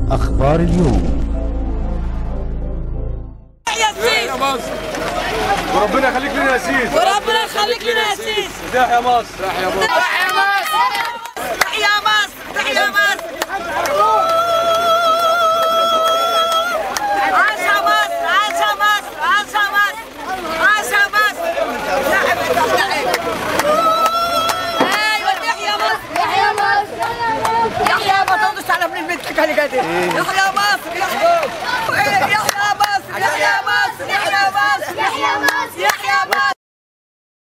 أخبار اليوم يا مصر وربنا يخليك لنا يا سيدي وربنا يخليك لنا يا سيدي تحيا مصر تحيا مصر تحيا مصر تحيا مصر تحيا مصر عاشا مصر عاشا مصر عاشا مصر عاشا مصر ايوه تحيا مصر يحيى مصر يحيى ما تنقص على ابن بنتك اللي قاعدين يحيى مصر يحيى